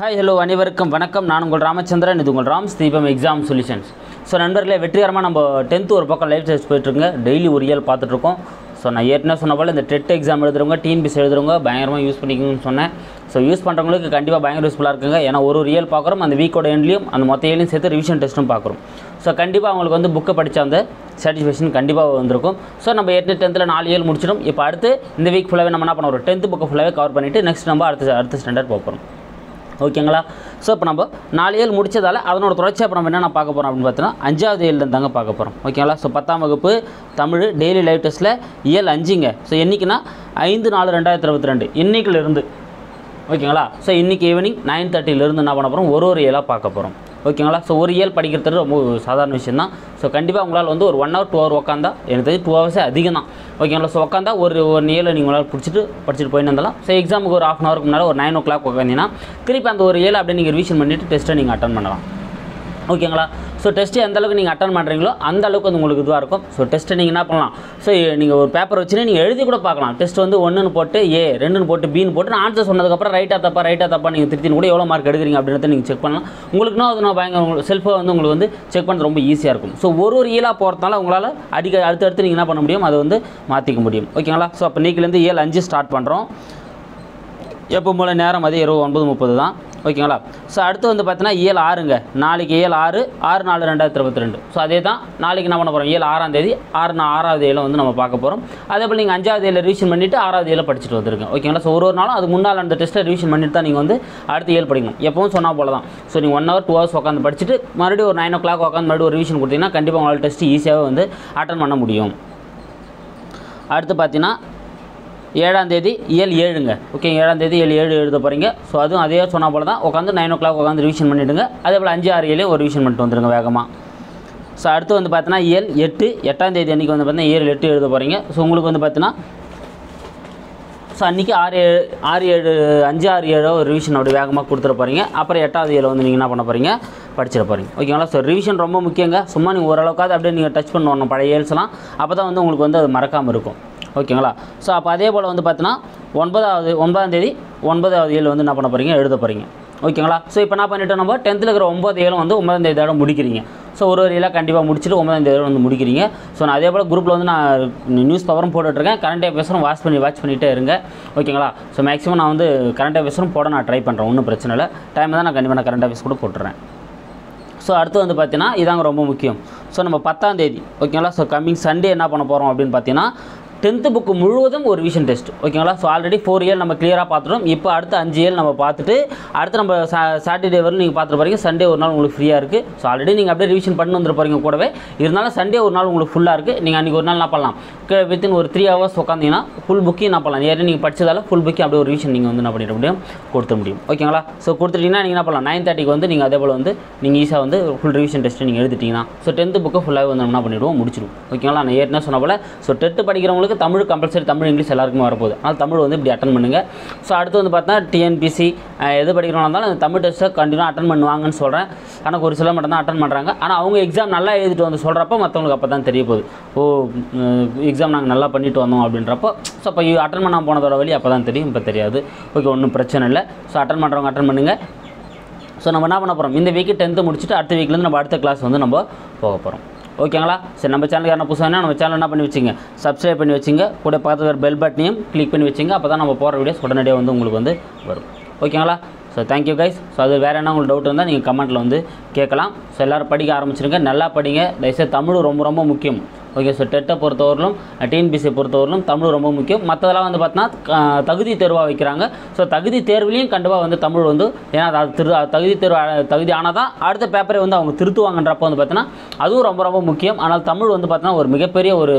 hi hello அனைவருக்கும் வணக்கம் நான் உங்கள் ராமச்சந்திரன் இது உங்கள் ராம்ஸ் தீபம் எக்ஸாம் சொல்யூஷன்ஸ் ஸோ நண்பர்களே வெற்றிகரமாக நம்ம டென்த்து ஒரு பக்கம் லைவ் டெஸ்ட் போயிட்டுருங்க டெய்லி ஒரு இயல் பார்த்துட்ருக்கோம் ஸோ நான் ஏற்கனவே சொன்ன போல் இந்த டெட் எக்ஸாம் எழுதுறவங்க டிஎன்பிசி எழுதுறவங்க பயங்கரமாக யூஸ் பண்ணிக்கணும்னு சொன்னேன் ஸோ யூஸ் பண்ணுறவங்களுக்கு கண்டிப்பாக பயங்கர யூஸ்ஃபுல்லாக இருக்குங்க ஏன்னா ஒரு ஒரு இயல் பார்க்குறோம் அந்த வீக்கோட எண்ட்லையும் அந்த மொத்த இயலையும் சேர்த்து ரிவிஷன் டெஸ்ட்டும் பார்க்குறோம் ஸோ கண்டிப்பாக அவங்களுக்கு வந்து புக்கை படித்த அந்த சாட்டிஸ்ஃபேக்ஷன் கண்டிப்பாக வந்திருக்கும் ஸோ நம்ம ஏற்கனவே டென்த்தில் நாலு இயல் முடிச்சிடும் இப்போ அடுத்து இந்த வீக் ஃபுல்லாகவே நம்ம என்ன பண்ண ஒரு டென்த்து புக்கை ஃபுல்லாகவே கவர் பண்ணிவிட்டு நெக்ஸ்ட் நம்ம அடுத்த அடுத்த ஸ்டாண்டர்ட் போகிறோம் ஓகேங்களா ஸோ இப்போ நம்ம நாலு ஏழு முடிச்சதால அதனோட தொடர்ச்சியாக இப்போ நம்ம என்னென்ன பார்க்க போகிறோம் அப்படின்னு பார்த்தோன்னா அஞ்சாவது ஏழுலேருந்து தாங்க பார்க்க போகிறோம் ஓகேங்களா ஸோ பத்தாம் வகுப்பு தமிழ் டெய்லி லைவ் டெஸ்ட்டில் இயல் அஞ்சுங்க ஸோ என்றைக்குன்னா ஐந்து நாலு ரெண்டாயிரத்தி இருபத்தி ரெண்டு இன்னைக்குலேருந்து ஓகேங்களா ஸோ இன்றைக்கி ஈவினிங் நைன் தேர்ட்டிலேருந்து என்ன பண்ண போகிறோம் ஒரு ஒரு இயலாக பார்க்க போகிறோம் ஓகேங்களா ஸோ ஒரு இயல் படிக்கிறது ரொம்ப சாதாரண விஷயம் தான் ஸோ கண்டிப்பாக உங்களால் வந்து ஒரு ஒன் ஹவர் டூ ஹவர் உட்காந்தா எனக்கு தெரிஞ்சு டூ ஹவர்ஸே அதிகம் தான் ஓகேங்களா ஸோ உட்காந்தா ஒரு ஒரு இயலை நீங்கள் உங்களால் பிடிச்சிட்டு படிச்சுட்டு போயிட்டு இருந்தாலும் ஸோ எக்ஸாமுக்கு ஒரு ஆஃப் அன் ஹவருக்கு முன்னால் ஒரு நைன் ஓ கிளாக் உட்காந்தீங்கன்னா திருப்பி அந்த ஒரு இயலை அப்படியே நீங்கள் ரிவிஷன் பண்ணிவிட்டு டெஸ்ட்டை நீங்கள் அட்டன் பண்ணலாம் ஓகேங்களா ஸோ டெஸ்ட்டு எந்த அளவுக்கு நீங்கள் அட்டன் பண்ணுறீங்களோ அந்த அளவுக்கு வந்து உங்களுக்கு இதுவாக இருக்கும் ஸோ டெஸ்ட்டை நீங்கள் என்ன பண்ணலாம் ஸோ நீங்கள் ஒரு பேப்பர் வச்சுன்னு நீங்கள் எழுதி கூட பார்க்கலாம் டெஸ்ட் வந்து ஒன்றுன்னு போட்டு ஏ ரெண்டுன்னு போட்டு பின்னு போட்டு நான் ஆன்சர் சொன்னதுக்கப்புறம் ரைட்டாக தப்பா ரைட்டாக தப்பா நீங்கள் திருத்தின்னு கூட எவ்வளோ மார்க் எடுக்கிறீங்க அப்படின்றத நீங்கள் செக் பண்ணலாம் உங்களுக்குனா அது நான் பயங்கர உங்களுக்கு செல்ஃபாக வந்து உங்களுக்கு வந்து செக் பண்ணுறது ரொம்ப ஈஸியாக இருக்கும் ஸோ ஒரு ஒரு இயலாக போகிறதுனால உங்களால் அடிக்க அடுத்தடுத்து நீங்கள் என்ன பண்ண முடியும் அதை வந்து மாற்றிக்க முடியும் ஓகேங்களா ஸோ அப்போ நீக்கிலேருந்து ஏழு அஞ்சு ஸ்டார்ட் பண்ணுறோம் எப்போ போல் நேரம் அது இரவு ஒன்பது முப்பது தான் ஓகேங்களா ஸோ அடுத்து வந்து பார்த்தீங்கன்னா ஏழு ஆறுங்க நாளைக்கு ஏழு ஆறு ஆறு நாலு ரெண்டாயிரத்தி இருபத்தி ரெண்டு ஸோ அதே தான் நாளைக்கு என்ன பண்ண போகிறோம் ஏழு ஆறாம் தேதி ஆறு நா ஆறாவது ஏழை வந்து நம்ம பார்க்க போகிறோம் அதே போல் நீங்கள் அஞ்சாவது ஏழு ரிவிஷன் பண்ணிவிட்டு ஆறாவது ஏழை படிச்சுட்டு வந்துருங்க ஓகேங்களா ஸோ ஒரு ஒரு நாளும் அது முன்னால் அந்த டெஸ்ட்டை ரிவிஷன் பண்ணிட்டு தான் நீங்கள் வந்து அடுத்த ஏழு படிக்கணும் எப்பவும் சொன்னால் போல தான் ஸோ நீங்கள் ஒன் ஹவர் டூ ஹவர்ஸ் உட்காந்து படிச்சுட்டு மறுபடியும் ஒரு நைன் ஓ கிளாக் உட்காந்து மறுபடியும் ஒரு ரிவிஷன் கொடுத்தீங்கன்னா கண்டிப்பாக உங்களால் டெஸ்ட் ஈஸியாகவே வந்து அட்டன் பண்ண முடியும் அடுத்து பார்த்தீங்கன்னா ஏழாம் தேதி இயல் ஏழுங்க ஓகே ஏழாம் தேதி ஏழு ஏழு எழுத போகிறீங்க ஸோ அதுவும் அதே சொன்ன போல தான் உட்காந்து நைன் ஓ கிளாக் உட்காந்து ரிவிஷன் பண்ணிவிடுங்க அதே போல் அஞ்சு ஆறு ஏழு ஒரு ரிவிஷன் பண்ணிட்டு வந்துருங்க வேகமாக ஸோ அடுத்து வந்து பார்த்தீங்கன்னா இயல் எட்டு எட்டாம் தேதி அன்றைக்கி வந்து பார்த்தீங்கன்னா ஏழு எட்டு எழுத போகிறீங்க ஸோ உங்களுக்கு வந்து பார்த்தீங்கன்னா ஸோ அன்றைக்கி ஆறு ஏழு ஆறு ஏழு அஞ்சு ஆறு ஏழோ ஒரு ரிவிஷன் அப்படி வேகமாக கொடுத்துட போகிறீங்க அப்புறம் எட்டாவது ஏழு வந்து நீங்கள் என்ன பண்ண போகிறீங்க படிச்சிட போகிறீங்க ஓகேங்களா ஸோ ரிவிஷன் ரொம்ப முக்கியங்க சும்மா நீங்கள் ஓரளவுக்காவது அப்படியே நீங்கள் டச் பண்ணணும் பழைய ஏல்ஸ்லாம் அப்போ தான் வந்து உங்களுக்கு வந்து அது மறக்காமல் இருக்கும் ஓகேங்களா ஸோ அப்போ அதே போல் வந்து பார்த்தீங்கன்னா ஒன்பதாவது ஒன்பதாம் தேதி ஒன்பதாவது ஏழு வந்து என்ன பண்ண போகிறீங்க எழுத போகிறீங்க ஓகேங்களா ஸோ இப்போ என்ன பண்ணிட்டோம் நம்ம டென்த்தில் இருக்கிற ஒம்பது ஏழும் வந்து ஒன்பதாம் தேதியோட முடிக்கிறீங்க ஸோ ஒரு ஒரு இயலாக கண்டிப்பாக முடிச்சுட்டு ஒன்பதாம் தேதியோட வந்து முடிக்கிறீங்க ஸோ நான் அதே போல் குரூப்பில் வந்து நான் நியூஸ் பவரும் போட்டுட்ருக்கேன் கரண்ட் அஃபேர்ஸும் வாட்ச் பண்ணி வாட்ச் பண்ணிகிட்டே இருங்க ஓகேங்களா ஸோ மேக்ஸிமம் நான் வந்து கரண்ட் அஃபேர்ஸும் போட நான் ட்ரை பண்ணுறேன் ஒன்றும் பிரச்சனை இல்லை டைம் தான் நான் கண்டிப்பாக நான் கரண்ட் அஃபேர்ஸ் கூட போட்டுறேன் ஸோ அடுத்து வந்து பார்த்தீங்கன்னா இதாங்க ரொம்ப முக்கியம் ஸோ நம்ம பத்தாம் தேதி ஓகேங்களா ஸோ கம்மிங் சண்டே என்ன பண்ண போகிறோம் அப்படின்னு பார்த்தீங்கன்னா டென்த்து புக்கு முழுவதும் ஒரு விஷன் டெஸ்ட் ஓகேங்களா ஸோ ஆல்ரெடி ஃபோர் இயர் நம்ம கிளியராக பார்த்துட்டோம் இப்போ அடுத்த அஞ்சு இயர் நம்ம பார்த்துட்டு அடுத்து நம்ம சா சாட்டர்டே வரும் நீங்கள் பார்த்துட்டு போகிறீங்க சண்டே ஒரு நாள் உங்களுக்கு ஃப்ரீயாக இருக்குது ஸோ ஆல்ரெடி நீங்கள் அப்படியே ரிவிஷன் பண்ணி வந்துட்டு போகிறீங்க கூடவே இருந்தாலும் சண்டே ஒரு நாள் உங்களுக்கு ஃபுல்லாக இருக்குது நீங்கள் அன்றைக்கி ஒரு நாள் என்ன பண்ணலாம் வித்தின் ஒரு த்ரீ ஹவர்ஸ் உட்காந்தீங்கன்னா ஃபுல் புக்கையும் என்ன பண்ணலாம் ஏற்கனவே நீங்கள் படிச்சதால ஃபுல் புக்கையும் அப்படியே ஒரு ரிவிஷன் நீங்கள் வந்து என்ன பண்ணிட முடியும் கொடுத்த முடியும் ஓகேங்களா ஸோ கொடுத்துட்டீங்கன்னா நீங்கள் என்ன பண்ணலாம் நைன் தேர்ட்டிக்கு வந்து நீங்கள் அதே போல் வந்து நீங்கள் ஈஸியாக வந்து ஃபுல் ரிவிஷன் டெஸ்ட்டு நீங்கள் எழுதிட்டீங்கன்னா ஸோ டென்த்து புக்கு ஃபுல்லாக வந்து நம்ம என்ன பண்ணிவிடுவோம் முடிச்சிடுவோம் ஓகேங்களா நான் ஏற்கனவே சொன்ன போல் ஸோ டெட்டு படிக்கிறவங்களுக்கு தமிழ் கம்பல்சரி தமிழ் இங்கிலீஷ் எல்லாருக்குமே வரப்போகுது ஆனால் தமிழ் வந்து இப்படி அட்டன் பண்ணுங்கள் ஸோ அடுத்து வந்து பார்த்தா டிஎன்பிசி எது படிக்கிறவங்க இருந்தாலும் அந்த தமிழ் டெஸ்ட்டை கண்டினியூ அட்டன் பண்ணுவாங்கன்னு சொல்கிறேன் ஆனால் ஒரு சில மட்டும் தான் அட்டன் பண்ணுறாங்க ஆனால் அவங்க எக்ஸாம் நல்லா எழுதிட்டு வந்து சொல்கிறப்ப மற்றவங்களுக்கு அப்போ தான் தெரிய போகுது ஓ எக்ஸாம் நாங்கள் நல்லா பண்ணிட்டு வந்தோம் அப்படின்றப்போ ஸோ அப்போ அட்டன் பண்ணாமல் போனதோட வழி அப்போ தான் தெரியும் இப்போ தெரியாது ஓகே ஒன்றும் பிரச்சனை இல்லை ஸோ அட்டன் பண்ணுறவங்க அட்டன் பண்ணுங்கள் ஸோ நம்ம என்ன பண்ண போகிறோம் இந்த வீக்கு டென்த்து முடிச்சுட்டு அடுத்த வீக்லேருந்து நம்ம அடுத்த கிளாஸ் வந்து நம்ம போக போகிறோம் ஓகேங்களா சரி நம்ம சேனலுக்கு யாரும் புதுசாக நம்ம சேனல் என்ன பண்ணி வச்சுங்க சப்ஸ்கிரைப் பண்ணி வச்சுங்க கூட பார்த்து வர பெல் பட்டனையும் கிளிக் பண்ணி வச்சுங்க அப்போ தான் நம்ம போகிற வீடியோஸ் உடனடியாக வந்து உங்களுக்கு வந்து வரும் ஓகேங்களா ஸோ தேங்க்யூ கைஸ் ஸோ அது வேறு என்ன உங்களுக்கு டவுட் இருந்தால் நீங்கள் கமெண்ட்டில் வந்து கேட்கலாம் ஸோ எல்லோரும் படிக்க ஆரம்பிச்சிருங்க நல்லா படிங்க தயவுசெய்து தமிழ் ரொம்ப ரொம்ப முக்கியம் ஓகே ஸோ டெட்டை பொறுத்தவரையிலும் டிஎன்பிசியை பொறுத்தவரையிலும் தமிழ் ரொம்ப முக்கியம் மற்றதெல்லாம் வந்து பார்த்தீங்கன்னா தகுதி தேர்வாக வைக்கிறாங்க ஸோ தகுதி தேர்வுலையும் கண்டிப்பாக வந்து தமிழ் வந்து ஏன்னா அது திரு தகுதி தேர்வு அ- தகுதி ஆனால் தான் அடுத்த பேப்பரை வந்து அவங்க திருத்துவாங்கன்றப்போ வந்து பார்த்தீங்கன்னா அதுவும் ரொம்ப ரொம்ப முக்கியம் ஆனால் தமிழ் வந்து பார்த்தீங்கன்னா ஒரு மிகப்பெரிய ஒரு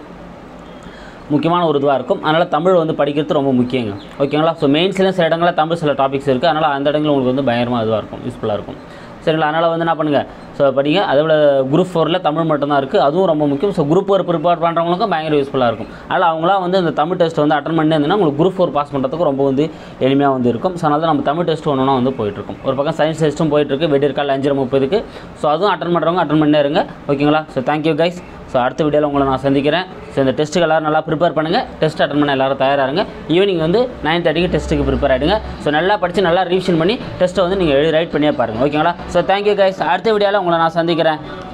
முக்கியமான ஒரு இதுவாக இருக்கும் அதனால் தமிழ் வந்து படிக்கிறது ரொம்ப முக்கியங்க ஓகேங்களா ஸோ மெயின்ஸ்லேயும் சில இடங்களில் தமிழ் சில டாபிக்ஸ் இருக்குது அதனால் அந்த இடங்களில் உங்களுக்கு வந்து பயங்கரமாக இதுவாக இருக்கும் யூஸ்ஃபுல்லாக இருக்கும் சரிங்களா அதனால் வந்து என்ன பண்ணுங்கள் ஸோ படிங்க அதே போல் குரூப் ஃபோரில் தமிழ் மட்டும்தான் இருக்குது அதுவும் ரொம்ப முக்கியம் ஸோ குரூப் ஃபோர் ப்ரிப்பேர் பண்ணுறவங்களுக்கும் பயங்கர யூஸ்ஃபுல்லாக இருக்கும் அதனால் அவங்களாம் வந்து இந்த தமிழ் டெஸ்ட் வந்து அட்டன் பண்ணி இருந்தீங்கன்னா உங்களுக்கு குரூப் ஃபோர் பாஸ் பண்ணுறதுக்கு ரொம்ப வந்து எளிமையாக வந்து இருக்கும் ஸோ அதனால தான் நம்ம தமிழ் டெஸ்ட் ஒன்று வந்து போயிட்டுருக்கும் ஒரு பக்கம் சயின்ஸ் டெஸ்ட்டும் போயிட்டுருக்கு வெடிற்கால் அஞ்சரை முப்பதுக்கு ஸோ அதுவும் அட்டன் பண்ணுறவங்க அட்டன் பண்ணே இருங்க ஓகேங்களா so thank you guys so so அடுத்த வீடியோவில் உங்களை நான் சந்திக்கிறேன் ஸோ இந்த டெஸ்ட்டுக்கு எல்லோரும் நல்லா ப்ரிப்பேர் பண்ணுங்கள் டெஸ்ட் அட்டன் பண்ண எல்லாரும் தயாராக இருங்க ஈவினிங் வந்து நைன் தேர்ட்டிக்கு டெஸ்ட்டுக்கு ப்ரிப்பேர் ஆகிடுங்க ஸோ நல்லா படித்து நல்லா ரிவிஷன் பண்ணி டெஸ்ட்டை வந்து நீங்கள் எழுதி ரைட் பண்ணியே பாருங்கள் ஓகேங்களா ஸோ தேங்க்யூ கைஸ் அடுத்த வீடியோவில் உங்களை நான் சந்திக்கிறேன்